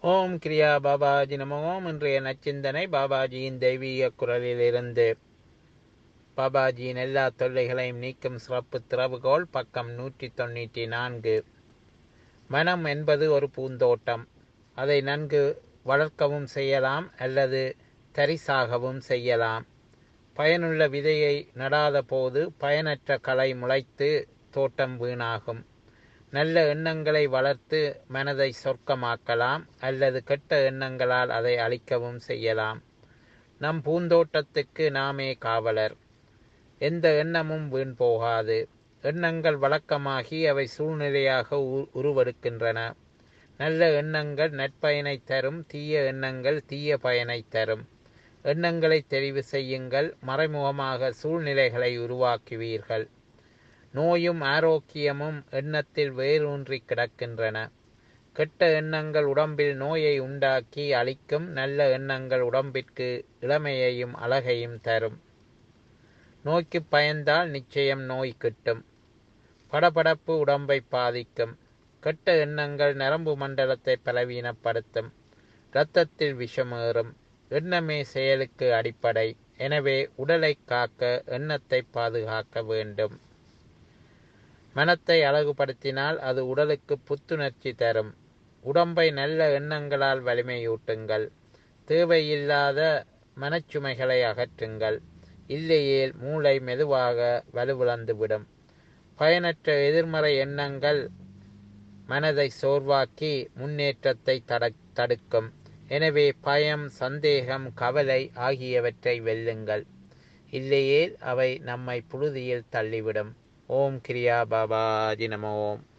ஓம் கிரியா பாபாஜி நம ஓம் இன்றைய நச்சிந்தனை பாபாஜியின் தெய்வீக குரலிலிருந்து பாபாஜியின் எல்லா தொல்லைகளையும் நீக்கும் சிறப்பு திறவுகோல் பக்கம் நூற்றி தொண்ணூற்றி நான்கு மனம் என்பது ஒரு பூந்தோட்டம் அதை நன்கு வளர்க்கவும் செய்யலாம் அல்லது தரிசாகவும் செய்யலாம் பயனுள்ள விதையை நடாத போது பயனற்ற களை முளைத்து தோட்டம் வீணாகும் நல்ல எண்ணங்களை வளர்த்து மனதை சொர்க்கமாக்கலாம் அல்லது கெட்ட எண்ணங்களால் அதை அழிக்கவும் செய்யலாம் நம் பூந்தோட்டத்துக்கு நாமே காவலர் எந்த எண்ணமும் வீண் போகாது எண்ணங்கள் வழக்கமாகி அவை சூழ்நிலையாக உருவெடுக்கின்றன நல்ல எண்ணங்கள் நற்பயனை தரும் தீய எண்ணங்கள் தீய பயனை தரும் எண்ணங்களை தெரிவு செய்யுங்கள் மறைமுகமாக சூழ்நிலைகளை உருவாக்குவீர்கள் நோயும் ஆரோக்கியமும் எண்ணத்தில் வேரூன்றி கிடக்கின்றன கெட்ட எண்ணங்கள் உடம்பில் நோயை உண்டாக்கி அளிக்கும் நல்ல எண்ணங்கள் உடம்பிற்கு இளமையையும் அழகையும் தரும் நோய்க்கு பயந்தால் நிச்சயம் நோய் கிட்டும் படபடப்பு உடம்பை பாதிக்கும் கெட்ட எண்ணங்கள் நரம்பு மண்டலத்தை பலவீனப்படுத்தும் இரத்தத்தில் விஷமேறும் எண்ணமே செயலுக்கு அடிப்படை எனவே உடலை காக்க எண்ணத்தை பாதுகாக்க வேண்டும் மனத்தை அழகுபடுத்தினால் அது உடலுக்கு புத்துணர்ச்சி தரும் உடம்பை நல்ல எண்ணங்களால் வலிமையூட்டுங்கள் தேவையில்லாத மனச்சுமைகளை அகற்றுங்கள் இல்லையேல் மூளை மெதுவாக வலுவிழந்துவிடும் பயனற்ற எதிர்மறை எண்ணங்கள் மனதை சோர்வாக்கி முன்னேற்றத்தை தடுக்கும் எனவே பயம் சந்தேகம் கவலை ஆகியவற்றை வெல்லுங்கள் இல்லையேல் அவை நம்மை புழுதியில் தள்ளிவிடும் ஓம் கிரியா பாபாஜி நம ஓம்